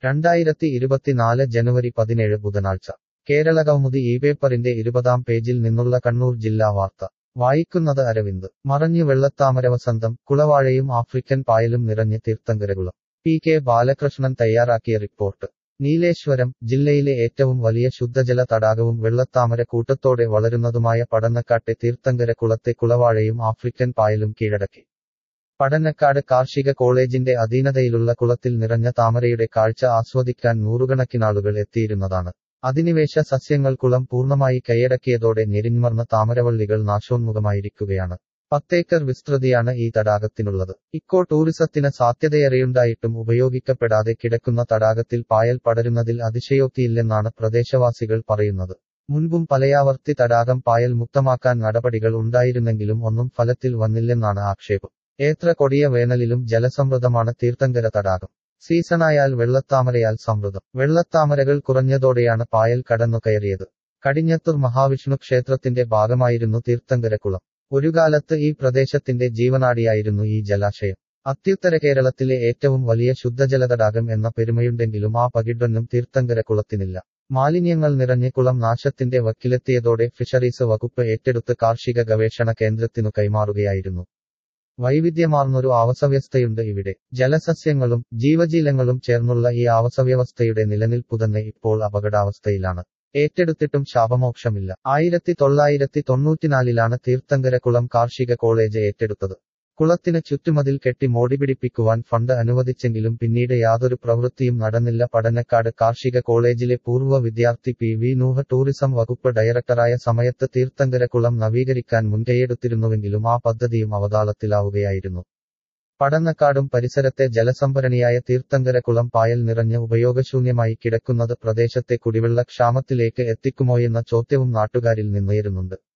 രണ്ടായിരത്തി ഇരുപത്തിനാല് ജനുവരി പതിനേഴ് ബുധനാഴ്ച കേരള കൗമുദി ഈ പേപ്പറിന്റെ ഇരുപതാം പേജിൽ നിന്നുള്ള കണ്ണൂർ ജില്ലാ വാർത്ത വായിക്കുന്നത് അരവിന്ദ് മറഞ്ഞു വെള്ളത്താമര വസന്തം കുളവാഴയും ആഫ്രിക്കൻ പായലും നിറഞ്ഞ് തീർത്ഥങ്കരകുളം പി കെ ബാലകൃഷ്ണൻ തയ്യാറാക്കിയ റിപ്പോർട്ട് നീലേശ്വരം ജില്ലയിലെ ഏറ്റവും വലിയ ശുദ്ധജല തടാകവും വെള്ളത്താമര കൂട്ടത്തോടെ വളരുന്നതുമായ പടന്നക്കാട്ടെ തീർത്ഥങ്കര കുളത്തെ കുളവാഴയും ആഫ്രിക്കൻ പായലും കീഴടക്കി പടന്നക്കാട് കാർഷിക കോളേജിന്റെ അധീനതയിലുള്ള കുളത്തിൽ നിറഞ്ഞ താമരയുടെ കാഴ്ച ആസ്വദിക്കാൻ നൂറുകണക്കിനാളുകൾ എത്തിയിരുന്നതാണ് അധിനിവേശ സസ്യങ്ങൾ കുളം പൂർണ്ണമായി കൈയടക്കിയതോടെ ഞെരിഞ്ഞമർന്ന താമരവള്ളികൾ നാശോന്മുഖമായിരിക്കുകയാണ് പത്തേക്കർ വിസ്തൃതിയാണ് ഈ തടാകത്തിനുള്ളത് ഇക്കോ ടൂറിസത്തിന് സാധ്യതയേറെയുണ്ടായിട്ടും ഉപയോഗിക്കപ്പെടാതെ കിടക്കുന്ന തടാകത്തിൽ പായൽ പടരുന്നതിൽ അതിശയോക്തിയില്ലെന്നാണ് പ്രദേശവാസികൾ പറയുന്നത് മുൻപും പലയാവർത്തി തടാകം പായൽ മുക്തമാക്കാൻ നടപടികൾ ഉണ്ടായിരുന്നെങ്കിലും ഒന്നും ഫലത്തിൽ വന്നില്ലെന്നാണ് ആക്ഷേപം ഏത്ര കൊടിയ വേനലിലും ജലസമൃദ്ധമാണ് തീർത്ഥങ്കര തടാകം സീസണായാൽ വെള്ളത്താമരയാൽ സമൃദ്ധം വെള്ളത്താമരകൾ കുറഞ്ഞതോടെയാണ് പായൽ കടന്നു കയറിയത് കടിഞ്ഞത്തൂർ മഹാവിഷ്ണു ക്ഷേത്രത്തിന്റെ ഭാഗമായിരുന്നു തീർത്ഥങ്കരക്കുളം ഒരു കാലത്ത് ഈ പ്രദേശത്തിന്റെ ജീവനാടിയായിരുന്നു ഈ ജലാശയം അത്യുത്തര കേരളത്തിലെ ഏറ്റവും വലിയ ശുദ്ധജല തടാകം എന്ന പെരുമയുണ്ടെങ്കിലും ആ പകിടൊന്നും തീർത്ഥങ്കര കുളത്തിനില്ല മാലിന്യങ്ങൾ നിറഞ്ഞ കുളം നാശത്തിന്റെ വക്കിലെത്തിയതോടെ ഫിഷറീസ് വകുപ്പ് ഏറ്റെടുത്ത് കാർഷിക ഗവേഷണ കേന്ദ്രത്തിനു കൈമാറുകയായിരുന്നു വൈവിധ്യമാർന്നൊരു ആവാസവ്യവസ്ഥയുണ്ട് ഇവിടെ ജലസസ്യങ്ങളും ജീവജീലങ്ങളും ചേർന്നുള്ള ഈ ആവാസവ്യവസ്ഥയുടെ നിലനിൽപ്പു തന്നെ ഇപ്പോൾ അപകടാവസ്ഥയിലാണ് ഏറ്റെടുത്തിട്ടും ശാപമോക്ഷമില്ല ആയിരത്തി തൊള്ളായിരത്തി തൊണ്ണൂറ്റിനാലിലാണ് തീർത്ഥങ്കര കുളം കാർഷിക കോളേജ് ഏറ്റെടുത്തത് കുളത്തിന് ചുറ്റുമതിൽ കെട്ടി മോടിപിടിപ്പിക്കുവാൻ ഫണ്ട് അനുവദിച്ചെങ്കിലും പിന്നീട് യാതൊരു പ്രവൃത്തിയും നടന്നില്ല പഠനക്കാട് കാർഷിക കോളേജിലെ പൂർവ്വ വിദ്യാർത്ഥി പി വി നൂഹ ടൂറിസം വകുപ്പ് ഡയറക്ടറായ സമയത്ത് തീർത്ഥങ്കര കുളം നവീകരിക്കാൻ മുൻകൈയെടുത്തിരുന്നുവെങ്കിലും ആ പദ്ധതിയും അവതാളത്തിലാവുകയായിരുന്നു പടന്നക്കാടും പരിസരത്തെ ജലസംഭരണിയായ തീർത്ഥങ്കര കുളം പായൽ നിറഞ്ഞ് ഉപയോഗശൂന്യമായി കിടക്കുന്നത് പ്രദേശത്തെ കുടിവെള്ള ക്ഷാമത്തിലേക്ക് എത്തിക്കുമോയെന്ന ചോദ്യവും നാട്ടുകാരിൽ നിന്നുയരുന്നുണ്ട്